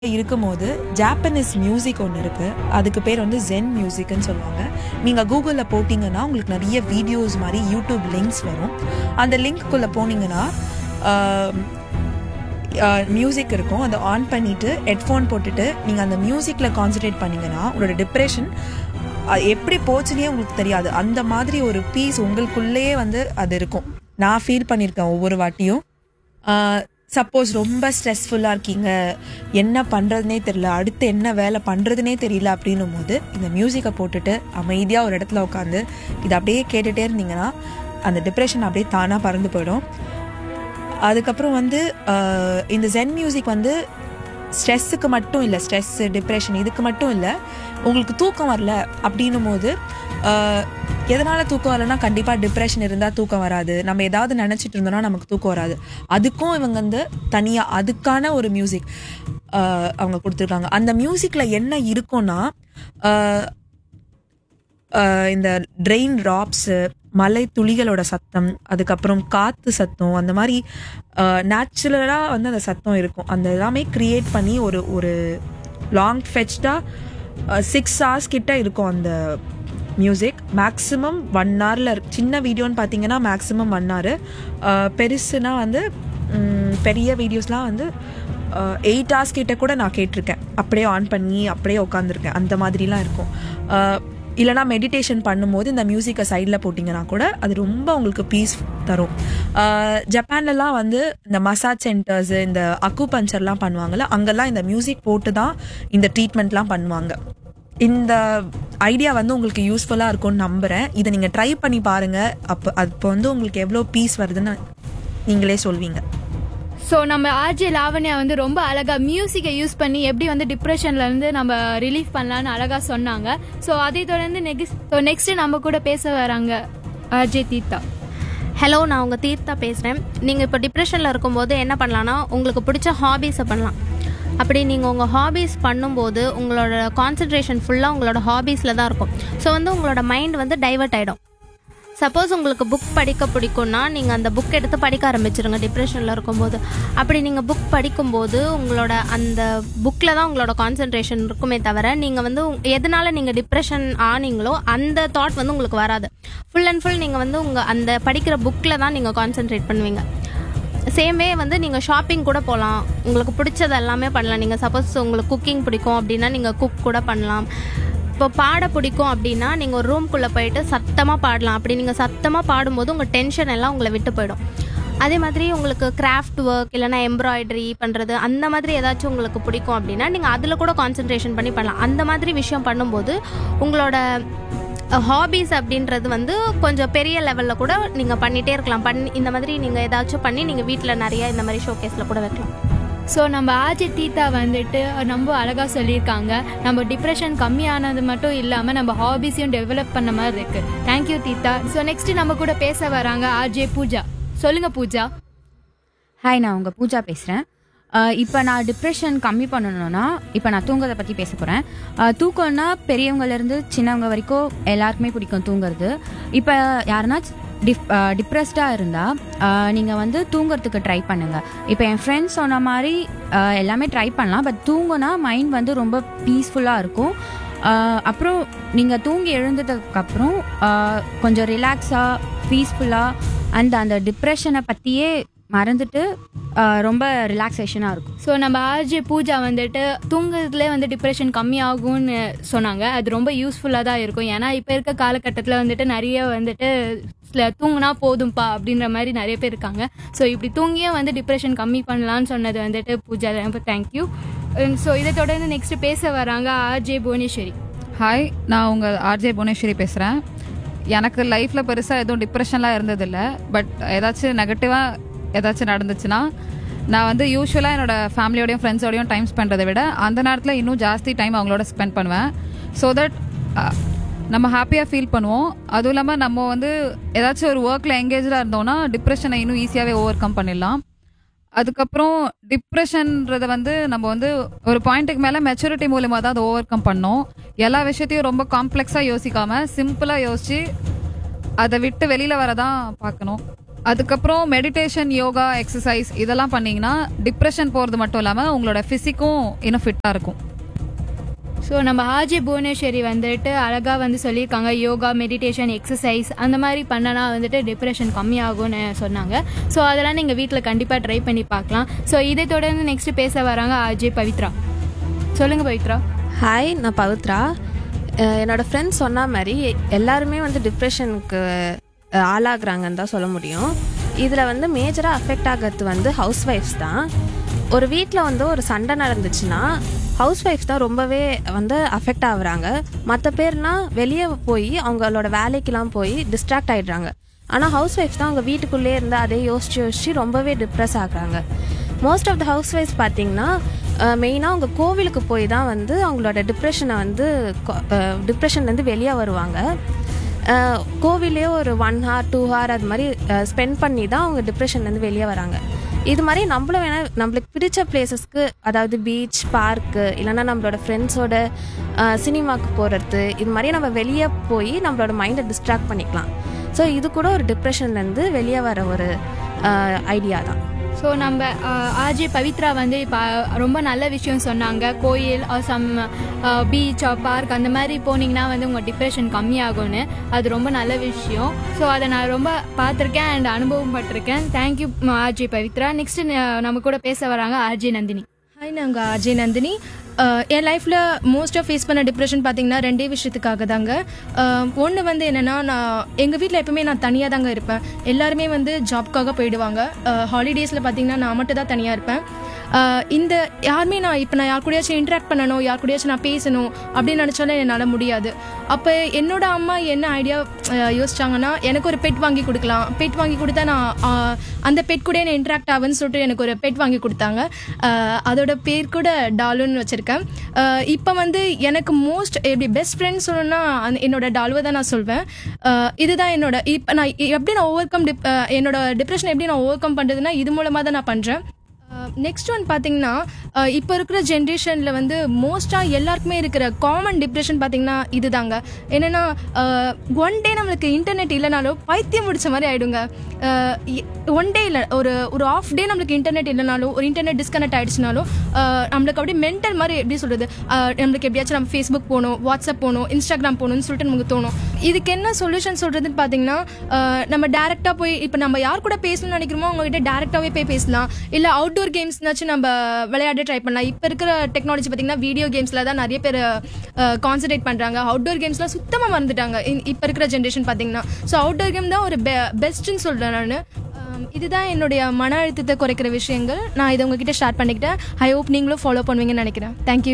இருக்கும்போது Japanese music ஒன்று இருக்கு அதுக்கு பேர் வந்து ஜென் மியூசிக்னு சொல்லுவாங்க நீங்கள் கூகுளில் போட்டிங்கன்னா உங்களுக்கு நிறைய வீடியோஸ் மாதிரி யூடியூப் லிங்க்ஸ் வரும் அந்த லிங்க்குள்ளே போனீங்கன்னா மியூசிக் இருக்கும் அதை ஆன் பண்ணிட்டு ஹெட்ஃபோன் போட்டுட்டு நீங்கள் அந்த மியூசிக்கில் கான்சன்ட்ரேட் பண்ணீங்கன்னா உங்களோட டிப்ரெஷன் எப்படி போச்சுன்னே உங்களுக்கு தெரியாது அந்த மாதிரி ஒரு பீஸ் உங்களுக்குள்ளேயே வந்து அது இருக்கும் நான் ஃபீல் பண்ணியிருக்கேன் ஒவ்வொரு வாட்டியும் சப்போஸ் ரொம்ப ஸ்ட்ரெஸ்ஃபுல்லாக இருக்கீங்க என்ன பண்ணுறதுனே தெரியல அடுத்து என்ன வேலை பண்ணுறதுனே தெரியல அப்படின்னும் போது இந்த மியூசிக்கை போட்டுட்டு அமைதியாக ஒரு இடத்துல உட்காந்து இதை அப்படியே கேட்டுகிட்டே இருந்தீங்கன்னா அந்த டிப்ரெஷன் அப்படியே தானாக பறந்து போயிடும் அதுக்கப்புறம் வந்து ஆஹ், இந்த ஜென் மியூசிக் வந்து ஸ்ட்ரெஸ்ஸுக்கு மட்டும் இல்லை ஸ்ட்ரெஸ் டிப்ரெஷன் இதுக்கு மட்டும் இல்லை உங்களுக்கு தூக்கம் வரல அப்படின்னும் போது ஆஹ், எதனால தூக்கம் வரலன்னா கண்டிப்பாக டிப்ரெஷன் இருந்தால் தூக்கம் வராது நம்ம ஏதாவது நினச்சிட்டு இருந்தோம்னா நமக்கு தூக்கம் வராது அதுக்கும் இவங்க வந்து தனியாக அதுக்கான ஒரு மியூசிக் அவங்க கொடுத்துருக்காங்க அந்த மியூசிக்கில் என்ன இருக்கும்னா ஆஹ், ஆஹ் இந்த ட்ரெயின் ட்ராப்ஸு மலை துளிகளோட சத்தம் அதுக்கப்புறம் காற்று சத்தம் அந்த மாதிரி நேச்சுரலாக வந்து அந்த சத்தம் இருக்கும் அந்த எல்லாமே க்ரியேட் பண்ணி ஒரு ஒரு லாங் ஃபெச்டாக சிக்ஸ் ஹவர்ஸ் கிட்ட இருக்கும் அந்த மியூசிக் மேக்ஸிமம் ஒன் ஹவரில் சின்ன வீடியோன்னு பார்த்தீங்கன்னா மேக்ஸிமம் ஒன் ஹவர் பெருசுனா வந்து ம், பெரிய வீடியோஸ்லாம் வந்து எயிட் ஹவர்ஸ் கிட்ட கூட நான் கேட்டிருக்கேன் அப்படியே ஆன் பண்ணி அப்படியே உட்காந்துருக்கேன் அந்த மாதிரிலாம் இருக்கும் அஹ், இல்லைனா மெடிடேஷன் பண்ணும்போது இந்த மியூசிக்கை சைடில் போட்டிங்கன்னா கூட அது ரொம்ப உங்களுக்கு பீஸ் தரும் அஹ், ஜப்பான்லலாம் வந்து இந்த மசாஜ் சென்டர்ஸ் இந்த அக்கு பஞ்சர்லாம் பண்ணுவாங்கல்ல அங்கெல்லாம் இந்த மியூசிக் போட்டு தான் இந்த ட்ரீட்மெண்ட்லாம் பண்ணுவாங்க இந்த ஐடியா வந்து உங்களுக்கு யூஸ்ஃபுல்லாக இருக்கும்னு நம்புகிறேன் இதை நீங்கள் ட்ரை பண்ணி பாருங்கள் அப்போ அப்போ வந்து உங்களுக்கு எவ்வளோ பீஸ் வருதுன்னு நீங்களே சொல்வீங்க ஸோ நம்ம ஆர்ஜே லாவண்யா வந்து ரொம்ப அழகா மியூசிக்கை யூஸ் பண்ணி எப்படி வந்து டிப்ரெஷன்ல இருந்து நம்ம ரிலீஃப் பண்ணலாம்னு அழகா சொன்னாங்க ஸோ அதை தொடர்ந்து நெக்ஸ்ட் ஸோ நெக்ஸ்ட் நம்ம கூட பேச வராங்க ஆர்ஜே தீர்த்தா ஹலோ நான் உங்கள் தீர்த்தா பேசுகிறேன் நீங்கள் இப்போ டிப்ரெஷனில் இருக்கும்போது என்ன பண்ணலான்னா உங்களுக்கு பிடிச்ச ஹாபீஸை பண்ணலாம் அப்படி நீங்கள் உங்கள் ஹாபீஸ் பண்ணும்போது உங்களோட கான்சன்ட்ரேஷன் ஃபுல்லாக உங்களோட ஹாபீஸில் தான் இருக்கும் ஸோ வந்து உங்களோட மைண்ட் வந்து டைவர்ட் ஆகிடும் சப்போஸ் உங்களுக்கு புக் படிக்க பிடிக்கும்னா நீங்கள் அந்த புக் எடுத்து படிக்க ஆரம்பிச்சிருங்க டிப்ரெஷனில் இருக்கும்போது அப்படி நீங்கள் புக் படிக்கும்போது உங்களோட அந்த புக்கில் தான் உங்களோட கான்சென்ட்ரேஷன் இருக்குமே தவிர நீங்கள் வந்து உங்க- எதனால நீங்கள் டிப்ரெஷன் ஆனீங்களோ அந்த தாட் வந்து உங்களுக்கு வராது ஃபுல் அண்ட் ஃபுல் நீங்கள் வந்து உங்கள் அந்த படிக்கிற புக்கில் தான் நீங்கள் கான்சென்ட்ரேட் பண்ணுவீங்க சேமே வந்து நீங்கள் ஷாப்பிங் கூட போகலாம் உங்களுக்கு பிடிச்சது எல்லாமே பண்ணலாம் நீங்கள் சப்போஸ் உங்களுக்கு குக்கிங் பிடிக்கும் அப்படின்னா நீங்கள் குக் கூட பண்ணலாம் இப்போ பாட பிடிக்கும் அப்படின்னா நீங்கள் ஒரு ரூம்குள்ளே போயிட்டு சத்தமாக பாடலாம் அப்படி நீங்கள் சத்தமாக பாடும்போது உங்கள் டென்ஷன் எல்லாம் உங்களை விட்டு போயிடும் அதே மாதிரி உங்களுக்கு கிராஃப்ட் ஒர்க் இல்லைனா எம்ப்ராய்டரி பண்ணுறது அந்த மாதிரி ஏதாச்சும் உங்களுக்கு பிடிக்கும் அப்படின்னா நீங்கள் அதில் கூட கான்சென்ட்ரேஷன் பண்ணி பண்ணலாம் அந்த மாதிரி விஷயம் பண்ணும்போது உங்களோட ஹாபீஸ் அப்படின்றது வந்து கொஞ்சம் பெரிய லெவலில் கூட நீங்கள் பண்ணிகிட்டே இருக்கலாம் பண்ணி இந்த மாதிரி நீங்கள் ஏதாச்சும் பண்ணி நீங்கள் வீட்டில் நிறைய இந்த மாதிரி ஷோகேஸில் கூட வைக்கலாம் ஸோ நம்ம ஆர்ஜே தீர்த்தா வந்துட்டு ரொம்ப அழகா சொல்லியிருக்காங்க நம்ம டிப்ரெஷன் கம்மியானது மட்டும் இல்லாமல் நம்ம ஹாபீஸையும் டெவலப் பண்ண மாதிரி இருக்கு தேங்க்யூ தீர்த்தா ஸோ நெக்ஸ்ட் நம்ம கூட பேச வராங்க ஆர்ஜே பூஜா சொல்லுங்க பூஜா ஹாய் நான் உங்கள் பூஜா பேசுகிறேன் இப்போ நான் டிப்ரெஷன் கம்மி பண்ணணும்னா இப்போ நான் தூங்குறதை பற்றி பேச போகிறேன் தூக்கம்னா பெரியவங்கலேருந்து சின்னவங்க வரைக்கும் எல்லாருக்குமே பிடிக்கும் தூங்குறது இப்போ யாருன்னா டிப் டிப்ரெஸ்டாக இருந்தால் நீங்கள் வந்து தூங்குறதுக்கு ட்ரை பண்ணுங்கள் இப்போ என் ஃப்ரெண்ட்ஸ் சொன்ன மாதிரி ஆஹ், எல்லாமே ட்ரை பண்ணலாம் பட் தூங்குனா மைண்ட் வந்து ரொம்ப பீஸ்ஃபுல்லாக இருக்கும் ஆஹ், அப்புறம் நீங்கள் தூங்கி எழுந்ததுக்கப்புறம் கொஞ்சம் ரிலாக்ஸாக பீஸ்ஃபுல்லாக அண்ட் அந்த டிப்ரெஷனை பற்றியே மறந்துட்டு ஆஹ், ரொம்ப ரிலாக்ஸேஷனாக இருக்கும் ஸோ நம்ம ஆர்ஜே பூஜா வந்துட்டு தூங்குறதுலே வந்து டிப்ரெஷன் கம்மியாகும்னு சொன்னாங்க அது ரொம்ப யூஸ்ஃபுல்லாக தான் இருக்கும் ஏன்னா இப்போ இருக்க காலகட்டத்தில் வந்துட்டு நிறைய வந்துட்டு சில தூங்குனா போதும்பா அப்படின்ற மாதிரி நிறைய பேர் இருக்காங்க ஸோ இப்படி தூங்கியும் வந்து டிப்ரெஷன் கம்மி பண்ணலான்னு சொன்னது வந்துட்டு பூஜா ரொம்ப தேங்க்யூ ஸோ இதை தொடர்ந்து நெக்ஸ்ட் பேச வராங்க ஆர்ஜே புவனேஸ்வரி ஹாய் நான் உங்கள் ஆர்ஜே புவனேஸ்வரி பேசுகிறேன் எனக்கு லைஃப்பில் பெருசாக எதுவும் டிப்ரெஷன்லாம் இருந்ததில்ல பட் ஏதாச்சும் நெகட்டிவாக ஏதாச்சும் நடந்துச்சுன்னா நான் வந்து யூஸ்வலாக என்னோட ஃபேமிலியோடையும் ஃப்ரெண்ட்ஸோடையும் டைம் ஸ்பெண்ட்றதை விட அந்த நேரத்தில் இன்னும் ஜாஸ்தி டைம் அவங்களோட ஸ்பெண்ட் பண்ணுவேன் ஸோ தட் நம்ம ஹாப்பியாக ஃபீல் பண்ணுவோம் அதுவும் இல்லாமல் நம்ம வந்து ஏதாச்சும் ஒரு ஒர்க்கில் எங்கேஜாக இருந்தோம்னா டிப்ரெஷனை இன்னும் ஈஸியாகவே ஓவர் கம் பண்ணிடலாம் அதுக்கப்புறம் டிப்ரெஷன்றதை வந்து நம்ம வந்து ஒரு பாயிண்ட்டுக்கு மேலே மெச்சூரிட்டி மூலியமாக தான் அதை ஓவர் கம் பண்ணோம் எல்லா விஷயத்தையும் ரொம்ப காம்ப்ளெக்ஸாக யோசிக்காம சிம்பிளாக யோசிச்சு அதை விட்டு வெளியில் வரதான் பார்க்கணும் அதுக்கப்புறம் மெடிடேஷன் யோகா எக்ஸசைஸ் இதெல்லாம் பண்ணீங்கன்னா டிப்ரெஷன் போகிறது மட்டும் இல்லாமல் உங்களோட ஃபிசிக்கும் இன்னும் ஃபிட்டாக இருக்கும் ஸோ நம்ம ஆர்ஜே புவனேஸ்வரி வந்துட்டு அழகாக வந்து சொல்லியிருக்காங்க யோகா மெடிடேஷன் எக்ஸசைஸ் அந்த மாதிரி பண்ணனா வந்துட்டு டிப்ரெஷன் கம்மியாகும்னு சொன்னாங்க ஸோ அதெல்லாம் நீங்கள் வீட்டில் கண்டிப்பாக ட்ரை பண்ணி பார்க்கலாம் ஸோ இதை தொடர்ந்து நெக்ஸ்ட் பேச வராங்க ஆர்ஜே பவித்ரா சொல்லுங்கள் பவித்ரா ஹாய் நான் பவித்ரா அஹ் என்னோட ஃப்ரெண்ட்ஸ் சொன்ன மாதிரி எல்லாருமே வந்து டிப்ரெஷனுக்கு ஆளாகிறாங்கன்னு தான் சொல்ல முடியும் இதில் வந்து மேஜராக அஃபெக்ட் ஆகிறது வந்து ஹவுஸ் ஒய்ஃப்ஸ் தான் ஒரு வீட்டில் வந்து ஒரு சண்டை நடந்துச்சுன்னா ஹவுஸ் ஒய்ஃப் தான் ரொம்பவே வந்து அஃபெக்ட் ஆகுறாங்க மற்ற பேர்னா வெளியே போய் அவங்களோட வேலைக்கெல்லாம் போய் டிஸ்ட்ராக்ட் ஆகிடுறாங்க ஆனால் ஹவுஸ் ஒய்ஃப் தான் அவங்க வீட்டுக்குள்ளே இருந்து அதே யோசிச்சு யோசிச்சு ரொம்பவே டிப்ரெஸ் ஆகுறாங்க மோஸ்ட் ஆஃப் த ஹவுஸ் ஒய்ஃப்ஸ் பார்த்தீங்கன்னா மெயினாக அவங்க கோவிலுக்கு போய் தான் வந்து அவங்களோட டிப்ரெஷனை வந்து டிப்ரெஷன்லேருந்து வெளியே வருவாங்க அஹ், கோவிலே ஒரு ஒன் ஹார் டூ ஹார் அது மாதிரி ஸ்பெண்ட் பண்ணி தான் அவங்க டிப்ரெஷன்லேருந்து வெளியே வராங்க இது மாதிரி நம்மளும் வேணால் நம்மளுக்கு பிடிச்ச பிளேசஸ்க்கு அதாவது பீச் பார்க்கு இல்லைன்னா நம்மளோட ஃப்ரெண்ட்ஸோட சினிமாக்கு போகிறது இது மாதிரி நம்ம வெளியே போய் நம்மளோட மைண்டை டிஸ்ட்ராக்ட் பண்ணிக்கலாம் ஸோ இது கூட ஒரு டிப்ரெஷன்லேருந்து வெளியே வர ஒரு ஐடியா தான் ஸோ நம்ம ஆர்ஜே பவித்ரா வந்து இப்போ ரொம்ப நல்ல விஷயம் சொன்னாங்க கோயில் சம் பீச் பார்க் அந்த மாதிரி போனீங்கன்னா வந்து உங்கள் டிப்ரெஷன் கம்மியாகும்னு அது ரொம்ப நல்ல விஷயம் ஸோ அதை நான் ரொம்ப பார்த்துருக்கேன் அண்ட் அனுபவம் பட்டிருக்கேன் தேங்க்யூ ஆர்ஜே பவித்ரா நெக்ஸ்ட் நம்ம கூட பேச வராங்க ஆர்ஜே நந்தினி ஹாய் நாங்கள் அஜய் நந்தினி அஹ், என் லைஃப்பில் மோஸ்ட்டாக ஃபேஸ் பண்ண டிப்ரெஷன் பார்த்தீங்கன்னா ரெண்டே விஷயத்துக்காக தாங்க ஒன்று வந்து என்னென்னா நான் எங்கள் வீட்டில் எப்பவுமே நான் தனியாக தாங்க இருப்பேன் எல்லாருமே வந்து ஜாப்க்காக போயிடுவாங்க ஹாலிடேஸில் பார்த்தீங்கன்னா நான் மட்டும் தான் தனியாக இருப்பேன் அஹ், இந்த யாருமே நான் இப்போ நான் யார் கூடயாச்சும் இன்ட்ராக்ட் பண்ணணும் யார் கூடயாச்சும் நான் பேசணும் அப்படின்னு நினச்சாலும் என்னால் முடியாது அப்போ என்னோட அம்மா என்ன ஐடியா யோசிச்சாங்கன்னா எனக்கு ஒரு பெட் வாங்கி கொடுக்கலாம் பெட் வாங்கி கொடுத்தா நான் அஹ், அந்த பெட் கூட என்ன இன்ட்ராக்ட் ஆகுன்னு சொல்லிட்டு எனக்கு ஒரு பெட் வாங்கி கொடுத்தாங்க அஹ், அதோட பேர் கூட டாலுன்னு வச்சுருக்கேன் இப்போ வந்து எனக்கு மோஸ்ட் எப்படி பெஸ்ட் ஃப்ரெண்ட் சொல்லணும்னா அந்த என்னோட டாலுவை தான் நான் சொல்வேன் அஹ், இதுதான் என்னோட இப்போ நான் எப்படி நான் ஓவர் கம் என்னோட டிப்ரெஷன் எப்படி நான் ஓவர் கம் பண்ணுறதுன்னா இது மூலமாக தான் நான் பண்ணுறேன் நெக்ஸ்ட் ஒன் பார்த்தீங்கன்னா அஹ் இப்போ இருக்கிற ஜென்ரேஷனில் வந்து மோஸ்ட்டாக எல்லாருக்குமே இருக்கிற காமன் டிப்ரெஷன் பார்த்தீங்கன்னா இதுதாங்க என்னென்னா ஒன் டே நம்மளுக்கு இன்டர்நெட் இல்லைனாலும் பைத்தியம் முடிச்ச மாதிரி ஆயிடுங்க ஒன் டே இல்லை ஒரு ஒரு ஆஃப் டே நம்மளுக்கு இன்டர்நெட் இல்லைனாலும் ஒரு இன்டர்நெட் டிஸ்கனெக்ட் ஆயிடுச்சுனாலும் அஹ் நம்மளுக்கு அப்படியே மென்டல் மாதிரி எப்படி சொல்கிறது நம்மளுக்கு எப்படியாச்சும் நம்ம ஃபேஸ்புக் போகணும் வாட்ஸ்அப் போகணும் இன்ஸ்டாகிராம் போகணும்னு சொல்லிட்டு நமக்கு தோணும் இதுக்கு என்ன சொல்யூஷன் சொல்கிறதுன்னு பார்த்தீங்கன்னா அஹ் நம்ம டேரெக்டாக போய் இப்போ நம்ம யார் கூட பேசணும்னு நினைக்கிறோமோ அவங்ககிட்ட டேரெக்டாகவே போய் பேசலாம் இல்லை அவுட்டோர் கேம்ஸ்னாச்சும் நம்ம விளையாட ட்ரை பண்ணலாம் இப்போ இருக்கிற டெக்னாலஜி பார்த்தீங்கன்னா வீடியோ கேம்ஸில் தான் நிறைய பேர் கான்சன்ட்ரேட் பண்ணுறாங்க அவுட்டோர் கேம்ஸ்லாம் சுத்தமாக மறந்துட்டாங்க இப்போ இருக்கிற ஜென்ரேஷன் பார்த்தீங்கன்னா ஸோ அவுட்டோர் கேம் தான் ஒரு பெ பெஸ்ட்டுன்னு சொல்கிறேன் நான் இதுதான் என்னுடைய மன அழுத்தத்தை குறைக்கிற விஷயங்கள் நான் இதை உங்ககிட்ட ஷேர் பண்ணிக்கிட்டேன் ஐ ஹோப் நீங்களும் ஃபாலோ பண்ணுவீங்கன்னு நினைக்கிறேன் தேங்க்யூ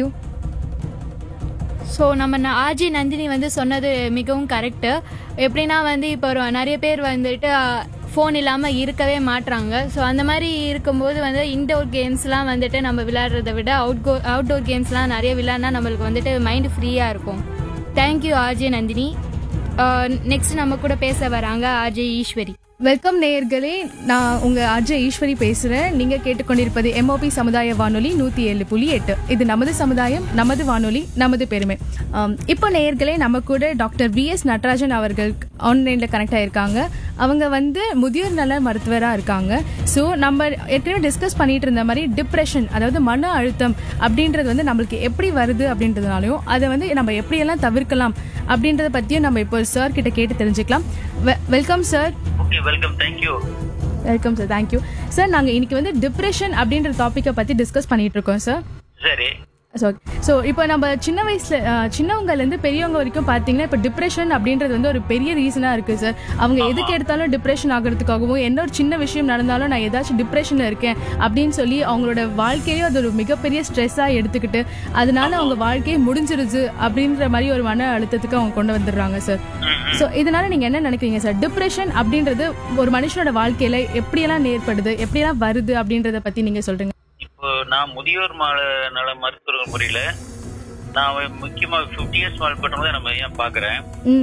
ஸோ நம்ம ந- ஆர்ஜி நந்தினி வந்து சொன்னது மிகவும் கரெக்டு எப்படின்னா வந்து இப்போ ஒரு நிறைய பேர் வந்துட்டு ஃபோன் இல்லாமல் இருக்கவே மாட்றாங்க ஸோ அந்த மாதிரி இருக்கும்போது வந்து இன்டோர் கேம்ஸ்லாம் வந்துட்டு நம்ம விளையாடுறத விட அவுட் கோ அவுட்டோர் கேம்ஸ்லாம் நிறைய விளையாடினா நம்மளுக்கு வந்துட்டு மைண்டு ஃப்ரீயாக இருக்கும் தேங்க்யூ ஆர்ஜே நந்தினி நெக்ஸ்ட் நம்ம கூட பேச வராங்க ஆர்ஜே ஈஸ்வரி வெல்கம் நேயர்களே நான் உங்கள் அஜய் ஈஸ்வரி பேசுகிறேன் நீங்கள் கேட்டுக்கொண்டிருப்பது எம்ஓபி சமுதாய வானொலி நூற்றி ஏழு புள்ளி எட்டு இது நமது சமுதாயம் நமது வானொலி நமது பெருமை ஆம், இப்போ நேயர்களே நம்ம கூட டாக்டர் வி எஸ் நடராஜன் அவர்கள் ஆன்லைனில் கனெக்ட் ஆயிருக்காங்க அவங்க வந்து முதியோர் நல மருத்துவராக இருக்காங்க ஸோ நம்ம ஏற்கனவே டிஸ்கஸ் பண்ணிட்டு இருந்த மாதிரி டிப்ரெஷன் அதாவது மன அழுத்தம் அப்படின்றது வந்து நம்மளுக்கு எப்படி வருது அப்படின்றதுனாலையும் அதை வந்து நம்ம எப்படியெல்லாம் தவிர்க்கலாம் அப்படின்றத பற்றியும் நம்ம இப்போ சார் கிட்ட கேட்டு தெரிஞ்சுக்கலாம் welcome sir okay welcome thank you welcome sir thank you sir நாங்கள் இன்னைக்கு வந்து டிப்ரெஷன் அப்படின்ற டாப்பிக்கை பற்றி டிஸ்கஸ் பண்ணிட்டு இருக்கோம் சார் சரி ஸோ ஸோ இப்போ நம்ம சின்ன வயசில் சின்னவங்கலேருந்து பெரியவங்க வரைக்கும் பார்த்தீங்கன்னா இப்போ டிப்ரெஷன் அப்படின்றது வந்து ஒரு பெரிய ரீசனாக இருக்குது சார் அவங்க எதுக்கு எடுத்தாலும் டிப்ரெஷன் ஆகிறதுக்காகவும் என்ன ஒரு சின்ன விஷயம் நடந்தாலும் நான் ஏதாச்சும் டிப்ரெஷனில் இருக்கேன் அப்படின்னு சொல்லி அவங்களோட வாழ்க்கையே அது ஒரு மிகப்பெரிய ஸ்ட்ரெஸ்ஸாக எடுத்துக்கிட்டு அதனால அவங்க வாழ்க்கையே முடிஞ்சிருச்சு அப்படின்ற மாதிரி ஒரு மன அழுத்தத்துக்கு அவங்க கொண்டு வந்துடுறாங்க சார் ஸோ இதனால நீங்கள் என்ன நினைக்கிறீங்க சார் டிப்ரெஷன் அப்படின்றது ஒரு மனுஷனோட வாழ்க்கையில் எப்படியெல்லாம் ஏற்படுது எப்படியெல்லாம் வருது அப்படின்றத பற்றி நீங்கள் சொல்கிறீங்க இப்போ நான் முதியோர் மால நல மருத்துவ முறையில நான் முக்கியமா ஃபிஃப்டி இயர்ஸ் மேல் பட்டவங்க நம்ம ஏன் பாக்குறேன் ம்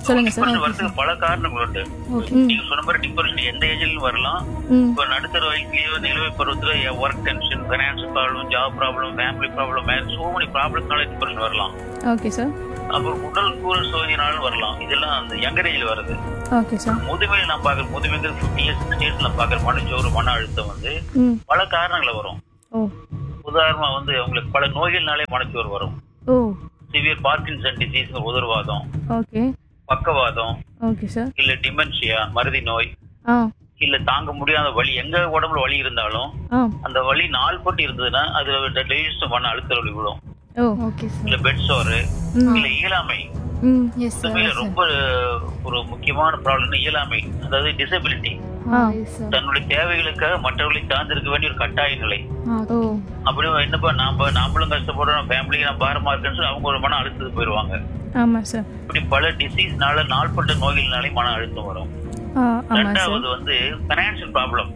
சொல்லுங்க சார் டிப்ரெஷன் வரதுக்கு பல காரணங்கள் உண்டு நீங்க சொன்ன மாதிரி டிப்ரெஷன் எந்த ஏஜ்லயும் வரலாம் ம் இப்போ நடுத்தர வயசுலயோ நிலுவை பருவத்துல work tension finance problem job problem family problem so many ப்ராப்ளம்னால டிப்ரெஷன் வரலாம் ஓகே சார் அப்புறம் உடல் கூறு சோதினாலும் வரலாம் இதெல்லாம் அந்த யங்கர் ஏஜ்ல வருது ஓகே சார் முதுமையில் நான் பாக்குற முதுமைக்கு ஃபிஃப்டி இயர்ஸ் சிக்ஸ்டி இயர்ஸ் நான் பாக்குற மனச்சோறு மன அழுத்தம் வந்து ம் பல காரணங்கள வரும் ஓ உதாரணமா வந்து அவங்களுக்கு பல நோய்கள்னாலே மனச்சோறு வரும் ஓ சிவியர் பார்க்கின்சன் டிசீஸ் உதர்வாதம் ஓகே பக்கவாதம் ஓகே சார் இல்ல டிமென்ஷியா மருதி நோய் ஆ இல்ல தாங்க முடியாத வலி எங்க உடம்புல வலி இருந்தாலும் ஆ அந்த வலி நாள் பட்டு இருந்ததுன்னா அது டைஜஸ்ட் பண்ண அழுத்த வலி விடும் ஓ ஓகே சார் இல்ல பெட் சோறு இல்ல இயலாமை ம் எஸ் சார் உண்மையில ரொம்ப ஒரு முக்கியமான ப்ராப்ளம் இயலாமை அதாவது டிசபிலிட்டி ஆ சார் தன்னுடைய தேவைகளுக்காக மற்றவர்களை சார்ந்திருக்க வேண்டிய ஒரு கட்டாய நிலை ஓ அப்படி என்னப்பா நாம நாமளும் கஷ்டப்படுறோம் ஃபேமிலிக்கு நான் பாரமா இருக்கேன்னு சொல்லி அவங்க ஒரு மன அழுத்தத்துக்கு போயிருவாங்க ஆமாம் சார் இப்படி பல டிசீஸ்னால நாள்பட்ட நோய்கள்னாலே மன அழுத்தம் வரும் ஆ ஆமாம் சார் ரெண்டாவது வந்து பைனான்சியல் ப்ராப்ளம்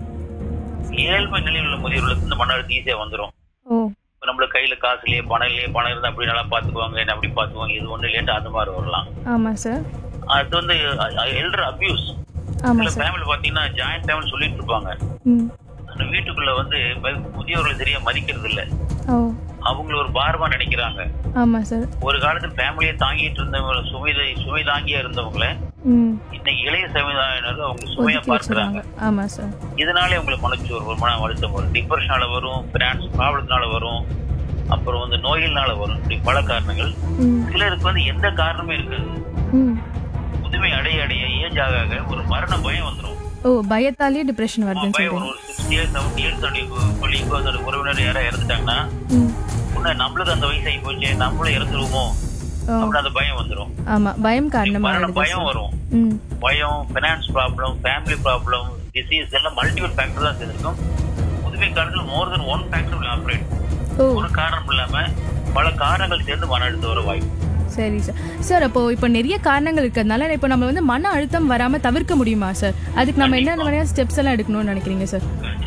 ஏழ்மை நிலையில் உள்ள முதியவர்களுக்கு இந்த மன அழுத்தம் ஈஸியா வந்துரும் ஓ இப்ப நம்மள கையில காசு இல்லையே பணம் இல்லையே பணம் இருந்தா அப்படி நல்லா பாத்துக்குவாங்க என்ன அப்படி பாத்துக்குவாங்க இது ஒண்ணு இல்லையா அது மாதிரி வரலாம் ஆமாம் சார் அது வந்து எல்டர் அபியூஸ் ஆமாம் சில சார் ஃபேமிலி பாத்தீங்கன்னா ஜாயிண்ட் ஃபேமிலி சொல்லிட்டு இருப்பாங்க ம் அந்த வீட்டுக்குள்ள வந்து ம- முதியோர்களை சரியா மதிக்கிறது இல்ல ஓ அவங்கள ஒரு பாரமா நினைக்கிறாங்க ஆமாம் சார் ஒரு காலத்துல ஃபேமிலியை தாங்கிட்டு இருந்தவங்க சுமை சுமை தாங்கியா இருந்தவங்கள ம் இன்னைக்கு இளைய சமுதாயினர் அவங்க சுமையா ஒதுக்கி பார்க்கறாங்க வச்சுருவாங்க ஆமாம் சார் இதனாலே உங்களுக்கு மனச்சோர்வு வரும், மன அழுத்தம் வரும் டிப்ரெஷனால வரும் பினான்ஸ் ப்ராப்ளத்தினால வரும் அப்புறம் வந்து நோய்கள்னால வரும் இப்படி பல காரணங்கள் ம் சிலருக்கு வந்து எந்த காரணமே இருக்காது ம் முதுமை அடைய அடைய ஏஜ் ஆக ஆக ஒரு மரண பயம் வந்துடும் ஓ பயத்தாலே டிப்ரெஷன் வருதுன்னு பயம் சொல்றீங்க ஒரு சிக்ஸ்டி இயர்ஸ் செவன்டி இயர்ஸ் கொள்ளிக்கோ அதோட உறவினர் யாரா இறந்துட்டாங்கன்னா ம் உன்ன நம்மளுக்கு அந்த வயசு ஆகி போச்சு நம்மளும் இறந்துருவோமோ ஓ அப்படின்னு அந்த பயம் வந்துடும் ஆமா பயம் காரணமா மரண ஆயிடுது பயம் சார். வரும் ம் பயம் finance problem family problem disease எல்லாம் மல்டிபிள் ஃபேக்டர் தான் சேர்ந்திருக்கும் முதுமை காலத்தில் more than one factor will operate ஓ ஒரு காரணம் இல்லாம பல காரணங்கள் சேர்ந்து மன அழுத்தம் வர வாய்ப்பு சரி சார் சார் அப்போ இப்போ நிறைய காரணங்கள் இருக்கிறதுனால இப்போ நம்ம வந்து மன அழுத்தம் வராம தவிர்க்க முடியுமா சார் அதுக்கு நம்ம என்னென்ன மாதிரியான ஸ்டெப்ஸ் எல்லாம் எடுக்கணும்னு நினைக்கிறீங்க சார்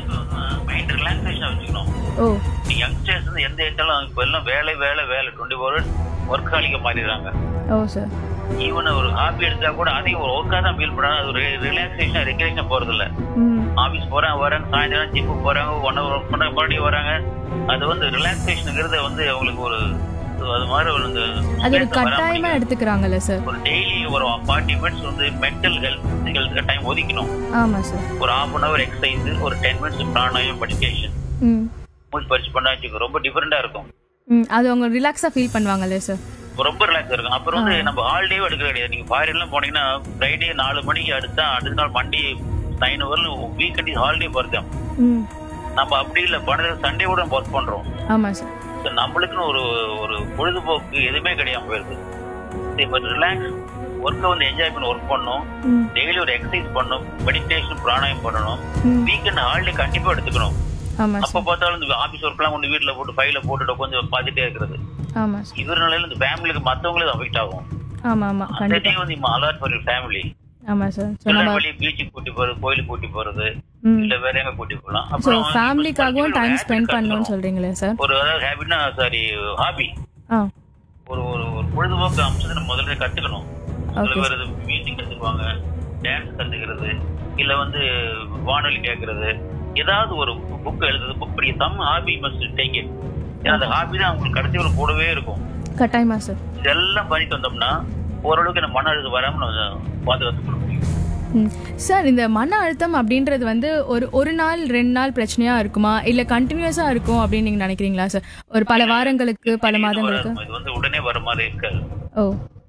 மைண்ட் ரிலாக்ஸேஷன் வச்சுக்கணும் ஓ நீ யங்ஸ்டர்ஸ் வந்து எந்த ஏற்றாலும் இப்போ எல்லாம் வேலை வேலை வேலை டுவெண்ட்டி ஃபோர் ஒர்க் ஹாலிக்க மாறிடுறாங்க ஓ சார் ஈவன் ஒரு ஹாபி எடுத்தா கூட அதையும் ஒரு ஒர்க்காக தான் ஃபீல் பண்றாங்க அது ஒரு ரிலாக்ஸேஷன் ரெக்ரேஷன் போறது இல்ல ம் ஆபீஸ் போறாங்க வராங்க சாயந்தரம் ஜிப்பு போறாங்க ஒன் ஹவர் ஒர்க் பண்ண மறுபடியும் வராங்க அது வந்து ரிலாக்ஸேஷனுங்கிறது வந்து அவங்களுக்கு ஒரு அது மாதிரி ஒரு இந்த அது ஒரு stress வராம கட்டாயமா முடியாது. எடுத்துக்கிறாங்கல்ல சார் ஒரு டெய்லி ஒரு ஃபார்ட்டி மினிட்ஸ் வந்து மென்டல் ஹெல்த் பிசிக்கல் டைம் ஒதுக்கணும் ஆமா சார் ஒரு ஹாஃப் அன் ஹவர் எக்ஸசைஸ் ஒரு டென் மினிட்ஸ் பிராணாயம் மெடிடேஷன் ம் மூச்சு பறிச்சு பண்ணா வச்சுக்கோ ரொம்ப டிஃபரெண்டா இருக்கும் ம் அது அவங்க ரிலாக்ஸா ஃபீல் பண்ணுவாங்கல்ல சார் ரொம்ப ரிலாக்ஸ் இருக்கும் அப்புறம் வந்து நம்ம ஹாலிடே எடுக்க கிடையாது நீங்க ஃபாரின்லாம் போனீங்கன்னா ஃப்ரைடே நாலு மணிக்கு அடுத்தா அடுத்த நாள் Monday nine hour weekend holiday போறோம் ம் நம்ம அப்படி இல்லை பணத்தை சண்டே கூட ஒர்க் பண்றோம் ஆமா சார் So நம்மளுக்குன்னு ஒரு ஒரு பொழுதுபோக்கு எதுவுமே கிடையாம போயிருது இப்போ ரிலாக்ஸ் ஒர்க்கை வந்து என்ஜாய் பண்ணி ஒர்க் பண்ணணும் ம் டெய்லி ஒரு எக்ஸசைஸ் பண்ணணும் மெடிடேஷன் பிராணாயம் பண்ணணும் ம் வீக்கெண்ட் ஹாலிடே கண்டிப்பா எடுத்துக்கணும் ஆமா அப்ப சார் பார்த்தாலும் இந்த ஆபீஸ் ஒர்க்லாம் கொண்டு வீட்டுல போட்டு ஃபைல போட்டுட்டு கொஞ்சம் பார்த்துட்டே இருக்கிறது ஆமா சார் இவர் நிலையில இந்த ஃபேமிலிக்கு மத்தவங்களுக்கு அஃபெக்ட் ஆகும் ஆமா ஆமா அந்த கண்டிப்பா டைம் வந்து அலர்ட் ஃபார் ஃபேமிலி ஆமா சார் ஸோ இல்ல நம்ம வெளியே பீச்சுக்கு கூட்டி போறது கோயிலுக்கு கூட்டி போறது ம் இல்ல வேற எங்க கூட்டி போகலாம் ஸோ அப்புறம் ஃபேமிலிக்காகவும் multiple டைம் habit ஸ்பெண்ட் பண்ணணும்னு கத்துக்கணும். சொல்றீங்களே சார் ஒரு அதாவது ஹேபிட்னா சாரி ஹாபி ஆ ஒரு ஒரு ஒரு பொழுதுபோக்கு அம்சத்தை நம்ம முதல்ல கத்துக்கணும் Okay. சில பேர் மியூசிக் கத்துக்குவாங்க டான்ஸ் கத்துக்கிறது இல்ல வந்து வானொலி கேட்கறது ஏதாவது ஒரு புக் எழுதுறது புக் படி some hobby must take it ஏன்னா அந்த ஹாபி தான் அவங்களுக்கு கடைசி ஒரு கூடவே இருக்கும் கட்டாயமா சார் இதெல்லாம் பண்ணிட்டு வந்தோம்னா ஓரளவுக்கு நம்ம மன அழுத்தம் வராம நம்ம பாதுகாத்து கொள்ள முடியும் ம். சார் இந்த மன அழுத்தம் அப்படின்றது வந்து ஒரு ஒரு நாள் ரெண்டு நாள் பிரச்சனையா இருக்குமா இல்ல கண்டினியூஸா இருக்கும் அப்படின்னு நீங்க நினைக்கிறீங்களா சார் ஒரு பல வாரங்களுக்கு பல இது மாதங்களுக்கு வராது. இது வந்து உடனே வர மாதிரி இருக்காது ஓ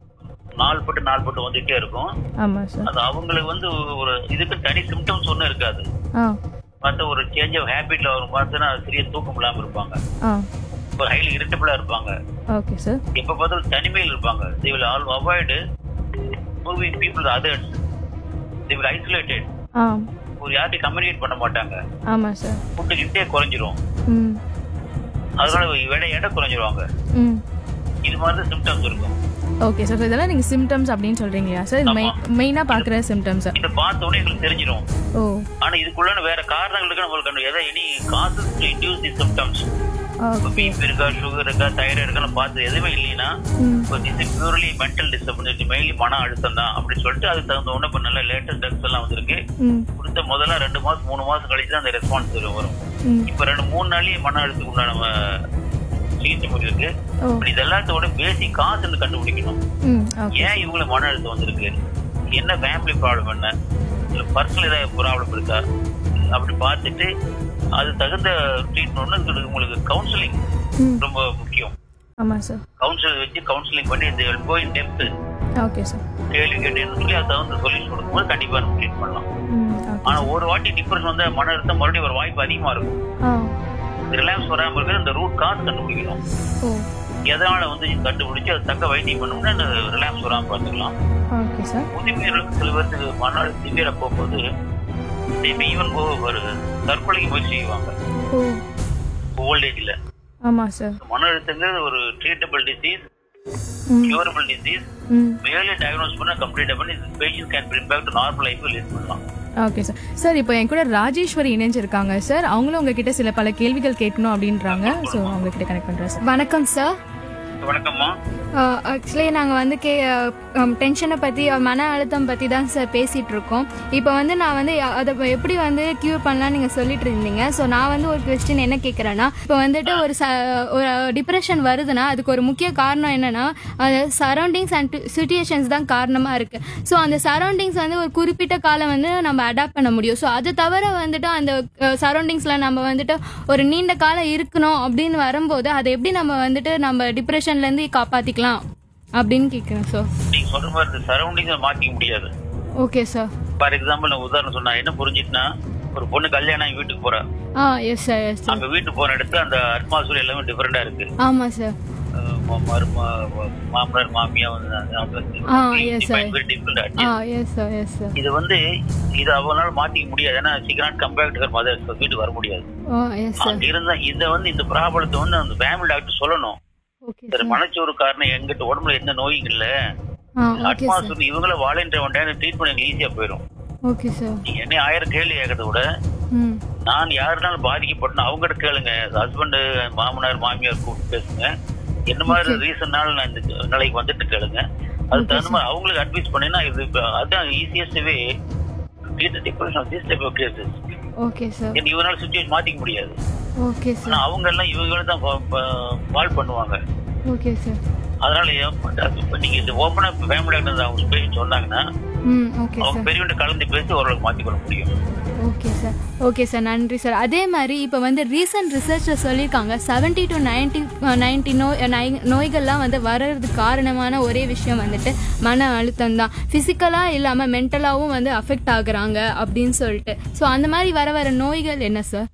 நாள் பட்டு நாள் பட்டு வந்துட்டே இருக்கும் ஆமா சார் அது அவங்களுக்கு வந்து ஒரு இதுக்கு தனி சிம்டம்ஸ் ஒன்றும் இருக்காது ஆ மற்ற ஒரு சேஞ்ச் ஆஃப் ஹேபிட்ல அவங்க பார்த்தோன்னா சரியா தூக்கம் இல்லாம இருப்பாங்க ஆ ஒரு ஹைலி இரிட்டபிளா இருப்பாங்க ஓகே சார் எப்ப பார்த்தாலும் தனிமையில் இருப்பாங்க they will all avoid moving people others they will isolated ஆ ஒரு யார்ட்டையும் கம்யூனிகேட் பண்ண மாட்டாங்க ஆமா சார் ஃபுட்டு கிட்டே குறைஞ்சிரும் ம் அதனால எடை எடை குறைஞ்சிருவாங்க ம் இது மாதிரி தான் சிம்டம்ஸ் இருக்கும் ஓகே சார் இதெல்லாம் நீங்க சிம்டம்ஸ் அப்படின்னு சொல்றீங்களா சார் இது ஆமா. மெயினா பாக்குற சிம்டம்ஸ் இதை பார்த்த உடனே எங்களுக்கு தெரிஞ்சிடும் ஓ ஆனா இதுக்குள்ளான வேற காரணங்களுக்கு நம்மளுக்கு எதை any causes to induce the symptoms BP இருக்கா சுகர் இருக்கா தைராய்டு இருக்கா பார்த்து எதுவுமே இல்லைன்னா this purely mental disturbance mainly மன அழுத்தம் தான் அப்படின்னு சொல்லிட்டு அதுக்கு தகுந்த ஒண்ணு இப்ப நல்ல லேட்டஸ்ட் ட்ரக்ஸ் எல்லாம் வந்திருக்கு கொடுத்த முதல்ல ரெண்டு மாசம் மூணு மாசம் கழிச்சு தான் அந்த ரெஸ்பான்ஸ் வரும் இப்ப ரெண்டு மூணு நாள்லயே மன அழுத்தம் உண்டான நம்ம சிகிச்சை முறை இருக்கு இப்ப இது எல்லாத்தோட பேசிக் காசுன்னு கண்டுபிடிக்கணும் ஏன் இவங்களுக்கு மன அழுத்தம் வந்திருக்கு என்ன ஃபேமிலி ப்ராப்ளம் என்ன இல்ல பர்சனல் ஏதாவது ப்ராப்ளம் இருக்கா அப்படி பார்த்துட்டு அது தகுந்த ட்ரீட்மெண்ட் உங்களுக்கு கவுன்சிலிங் ரொம்ப முக்கியம் ஆமாம் சார் கவுன்சிலர் வச்சு கவுன்சிலிங் பண்ணி இந்த go in depth okay sir கேள்வி கேட்டு சொல்லி அது தகுந்த சொல்யூஷன் கொடுக்கும்போது கண்டிப்பா நம்ம ட்ரீட் பண்ணலாம் ம் ஓகே ஆனா ஒரு வாட்டி டிப்ரெஷன் வந்து மன அழுத்தம் மறுபடியும் ஒரு வாய்ப்பு அதிகமா இருக்கும் ஆ ரிலாக்ஸ் வராம இருக்கிறது இந்த ரூட் காஸ் கண்டுபிடிக்கணும் ஓ எதனால வந்து கண்டுபிடிச்சு அது தக்க வைத்தியம் பண்ணோம்னா இந்த ரிலாக்ஸ் வராம பார்த்துக்கலாம் ஓகே சார் முதுமையர்களுக்கு சில பேருக்கு மன அழுத்தம் சிவியரா போகும்போது ஈவன் ஒரு தற்கொலைக்கு முயற்சி செய்வாங்க ஓ ஓல்டேஜ்ல ஆமாம் சார் மன அழுத்தங்கிறது ஒரு ட்ரீட்டபிள் டிசீஸ் ம் கியூரபிள் டிசீஸ் ம் ஏர்லி டயக்னோஸ் பண்ண கம்ப்ளீட் பண்ணி patient can bring back to normal life lead பண்ணலாம் ஓகே சார் சார் இப்போ என் கூட ராஜேஸ்வரி இணைஞ்சிருக்காங்க சார் அவங்களும் உங்ககிட்ட சில பல கேள்விகள் கேட்கணும் அப்படின்றாங்க ஸோ அவங்க கிட்ட கனெக்ட் பண்றேன் சார் வணக்கம் சார் வணக்கம்மா ஆக்சுவலி நாங்கள் வந்து கே டென்ஷனை பற்றி மன அழுத்தம் பற்றி தான் சார் பேசிகிட்டு இருக்கோம் இப்போ வந்து நான் வந்து அதை எப்படி வந்து க்யூர் பண்ணலாம்னு நீங்கள் சொல்லிட்டு இருந்தீங்க ஸோ நான் வந்து ஒரு கொஸ்டின் என்ன கேட்குறேன்னா இப்போ வந்துட்டு ஒரு ச ஒரு டிப்ரெஷன் வருதுன்னா அதுக்கு ஒரு முக்கிய காரணம் என்னன்னா சரௌண்டிங்ஸ் அண்ட் சுச்சுவேஷன்ஸ் தான் காரணமாக இருக்குது ஸோ அந்த சரௌண்டிங்ஸ் வந்து ஒரு குறிப்பிட்ட காலம் வந்து நம்ம அடாப்ட் பண்ண முடியும் ஸோ அது தவிர வந்துட்டு அந்த சரௌண்டிங்ஸில் நம்ம வந்துட்டு ஒரு நீண்ட காலம் இருக்கணும் அப்படின்னு வரும்போது அதை எப்படி நம்ம வந்துட்டு நம்ம டிப்ரெஷன்லேருந்து காப்பாற்றிக்கலாம் அப்படின்னு கேட்குறேன் சார் நீங்க சொல்ற மாதிரி இந்த சரௌண்டிங்கை மாத்திக்க முடியாது ஓகே சார் ஃபார் எக்ஸாம்பிள் நான் உதாரணம் சொன்னா என்ன புரிஞ்சுட்டுனா ஒரு பொண்ணு கல்யாணம் ஆகி வீட்டுக்கு போறா ஆ எஸ் சார் எஸ் சார் அங்க வீட்டுக்கு போன இடத்துல அந்த அட்மாஸ்பியர் எல்லாமே டிஃபரெண்டா இருக்கு ஆமாம் சார் அஹ் ம- மரும மாமனார் மாமியா வந்து அந்த- அந்த- ஆ, yes, sir. very different ஆ attitude. Yes sir yes sir இது வந்து இது அவனால மாத்திக்க முடியாது ஏன்னா சீக்கிரம் கம்பேர் டு மதர் வீட்டுக்கு வர முடியாது ஆ எஸ் சார் அங்க இருந்தா இதை வந்து இந்த ப்ராப்ளத்தை வந்து அந்த ஃபேமிலி டாக்டர் சொல்லணும் ஓகே சரி சார் மனச்சோறு காரணம் எங்கிட்ட உடம்புல எந்த நோயும் இல்ல ஆ ஓகே சார் அட்மாஸ்பியர் இவங்கள வாலண்டியர் வந்தா ட்ரீட்மெண்ட் எங்களுக்கு ஈஸியா போயிடும் ஓகே சார் நீங்க என்ன ஆயிரம் கேள்வி கேட்கறத விட ம் நான் யாருனாலும் பாதிக்கப்பட்டேன் அவங்ககிட்ட கேளுங்க ஹஸ்பண்ட் மாமனார் மாமியார் கூப்பிட்டு பேசுங்க என்ன மாதிரி ரீசன்னால நான் இந்த நிலைக்கு வந்துட்டு கேளுங்க அது தகுந்த மாதிரி அவங்களுக்கு அட்வைஸ் பண்ணினா இது இப்ப அதான் easiest way depression this type of cases okay sir இவனால சுச்சுவேஷன் மாத்திக்க முடியாது ஓகே ஆனா சார் அவங்க எல்லாம் இவங்களும் தான் கால் பண்ணுவாங்க ஓகே சார் அதனால ஏன் இப்ப நீங்க இது ஓப்பனா ஃபேமிலி டாக்டர் அவங்க பேசி சொன்னாங்கன்னா ம் ஓகே அவங்க சார் பெரியவங்க கலந்து பேசி ஓரளவுக்கு மாத்திக்கொள்ள முடியும் ஓகே சார் ஓகே சார் நன்றி சார் அதே மாதிரி இப்போ வந்து ரீசன்ட் ரிசர்ச்சில் சொல்லியிருக்காங்க செவன்ட்டி டு நைன்டி நைன்டி நோய் நை- நோய்கள்லாம் வந்து வர்றதுக்கு காரணமான ஒரே விஷயம் வந்துட்டு மன அழுத்தம் தான் ஃபிசிக்கலாக இல்லாமல் மென்டலாகவும் வந்து அஃபெக்ட் ஆகுறாங்க அப்படின்னு சொல்லிட்டு ஸோ அந்த மாதிரி வர வர நோய்கள் என்ன சார்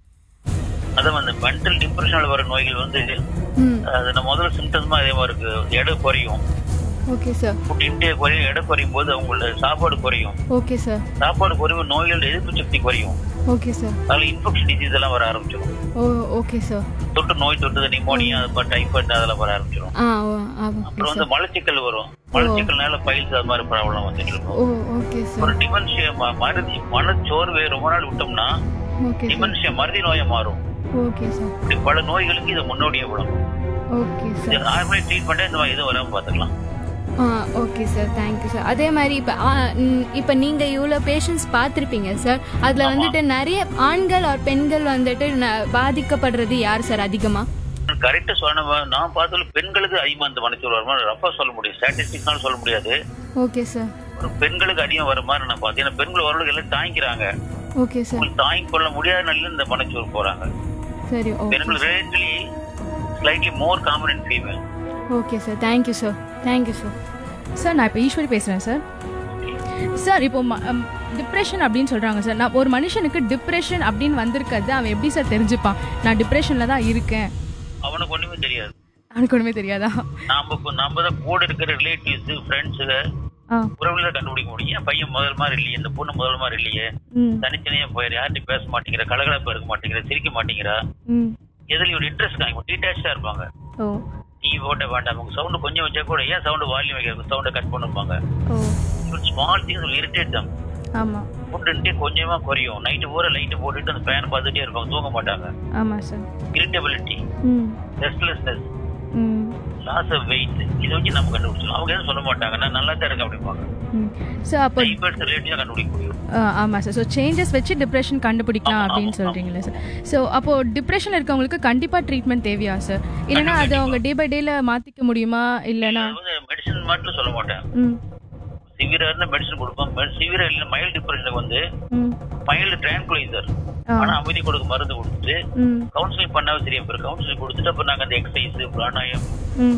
அதான் அந்த மென்டல் டிப்ரெஷனால வர நோய்கள் வந்து ம் அது நம்ம முதல்ல சிம்டம்ஸுமா அதே மாதிரி இருக்கு எடை குறையும் ஓகே சார் ஃபுட் இன்டேக் குறையும் எடை குறையும் போது அவங்களோட சாப்பாடு குறையும் ஓகே சார் சாப்பாடு குறைவு நோய்களோட எதிர்ப்பு சக்தி குறையும் ஓகே சார் அதில் இன்ஃபெக்ஷன் டிசீஸ் எல்லாம் வர ஆரம்பிச்சிடும் ஓ ஓகே சார் தொட்டு நோய் தொட்டுது நிமோனியா அது மாதிரி டைஃபாய்டு அதெல்லாம் வர ஆரம்பிச்சிடும் ஆ ஓ ஆ, ஓகே அப்புறம் சார் வந்து மலச்சிக்கல் வரும் மலச்சிக்கல்னால பைல்ஸ் அது மாதிரி ப்ராப்ளம் வந்துட்டு இருக்கும் ஓ ஓகே ஒரு சார் டிமென்ஷியா மருதி மனச்சோர்வை ரொம்ப நாள் விட்டோம்னா ஓகே சார் டிமென்ஷியா மருதி நோயா மாறும் ஓகே சார் இப்படி பல நோய்களுக்கு இது முன்னோடியே விடும் ஓகே சார் இது நார்மலி ட்ரீட்மெண்ட்டே இந்த மாதிரி எதுவும் வராமல் பார்த்துக்கலாம் ஆ ஓகே சார் தேங்க்யூ சார் அதே மாதிரி இப்போ இப்போ நீங்கள் இவ்வளோ பேஷண்ட்ஸ் பார்த்துருப்பீங்க சார் அதில் வந்துட்டு நிறைய ஆண்கள் ஆர் பெண்கள் வந்துட்டு ந- பாதிக்கப்படுறது யார் சார் அதிகமாக கரெக்டா சொன்ன நான் பார்த்ததுல பெண்களுக்கு அதிகமா இந்த மனச்சோர்வு வருமா ரஃபா சொல்ல முடியும் ஸ்டாட்டிஸ்டிக்ஸ்னால சொல்ல முடியாது ஓகே சார் ஒரு பெண்களுக்கு அதிகம் வர மாதிரி நான் பார்த்தேன் ஏன்னா பெண்கள் ஓரளவுக்கு எல்லாம் தாங்கிக்கிறாங்க ஓகே சார் உங்களுக்கு தாங்கிக் கொள்ள முடியாத நிலையில இந்த மனச்சோர்வு போறாங்க சரி ஓகே பெண்கள் relatively slightly more common in female okay sir thank you sir thank you sir sir நான் இப்போ ஈஸ்வரி பேசுகிறேன் சார் சார் இப்போ டிப்ரெஷன் அப்படின்னு சொல்கிறாங்க சார் நான் ஒரு மனுஷனுக்கு டிப்ரெஷன் அப்படின்னு வந்திருக்கிறது அவன் எப்படி சார் தெரிஞ்சுப்பான் நான் டிப்ரெஷனில் தான் இருக்கேன் அவனுக்கு ஒண்ணுமே தெரியாது அவனுக்கு ஒன்றுமே தெரியாதா நாம இப்ப நாம தான் கூட இருக்கிற ரிலேட்டிவ்ஸ் ஃப்ரெண்ட்ஸுக ஆ உறவுகளை கண்டுபிடிக்க முடியும் ஏன் பையன் முதல் மாதிரி இல்லையே இந்த பொண்ணு முதல் மாதிரி இல்லையே ம் தனித்தனியா போயிரு யார்கிட்ட பேச மாட்டேங்கிற கலகலப்பா இருக்க மாட்டேங்கிற சிரிக்க மாட்டேங்கிறா ம் எதுல ஒரு இன்ட்ரெஸ்ட் காமிக்கும் டீட்டாச்சா இருப்பாங்க ஓ டிவி போட்ட வேண்டாம் அவங்க சவுண்ட் கொஞ்சம் வச்சா கூட ஏன் சவுண்ட் வால்யூம் வைக்கிறது சவுண்டை கட் பண்ணுவாங்க ஓ small things will irritate them ஆமாம் ஃபுட் இன்டேக் கொஞ்சமா குறையும் நைட்டு பூரா லைட்டு போட்டுட்டு அந்த ஃபேன் பார்த்துட்டே இருப்பாங்க தூங்க மாட்டாங்க ஆமாம் சார் இரிட்டபிலிட்டி ம் ரெஸ்ட்லெஸ்னஸ் ம் லாஸ் ஆஃப் வெயிட் இதை வச்சு நம்ம கண்டுபிடிச்சோம் அவங்க எதுவும் சொல்ல மாட்டாங்க நான் நல்லா தான் இருக்கேன் அப்படிம்பாங்க ம் ஸோ அப்போ டைபர்ஸ் ரிலேட்டிவா கண்டுபிடிக்க முடியும் ஆமாம் சார் ஸோ சேஞ்சஸ் வச்சு டிப்ரெஷன் கண்டுபிடிக்கலாம் ஆமா, அப்படின்னு ஆமா, சொல்கிறீங்களா சார் ஸோ அப்போது டிப்ரெஷன் இருக்கவங்களுக்கு கண்டிப்பாக ட்ரீட்மெண்ட் தேவையா சார் இல்லைன்னா அதை அவங்க டே பை டேல மாற்றிக்க முடியுமா இல்லைன்னா இது வந்து மெடிசன் மட்டும் சொல்ல மாட்டேன் ம் சிவியரா இருந்தா மெடிசன் கொடுப்பாங்க சிவியரா இல்ல மைல்டு டிப்ரெஷனுக்கு வந்து ம் மைல்டு ட்ராங்குலைசர் ஆ. ஆனா அமைதி கொடுக்க மருந்து கொடுத்துட்டு ம் கவுன்சிலிங் பண்ணாவே சரியா போயிரு கவுன்சிலிங் கொடுத்துட்டு அப்புறம் நாங்க அந்த எக்ஸசைஸ் பிராணாயம் ம்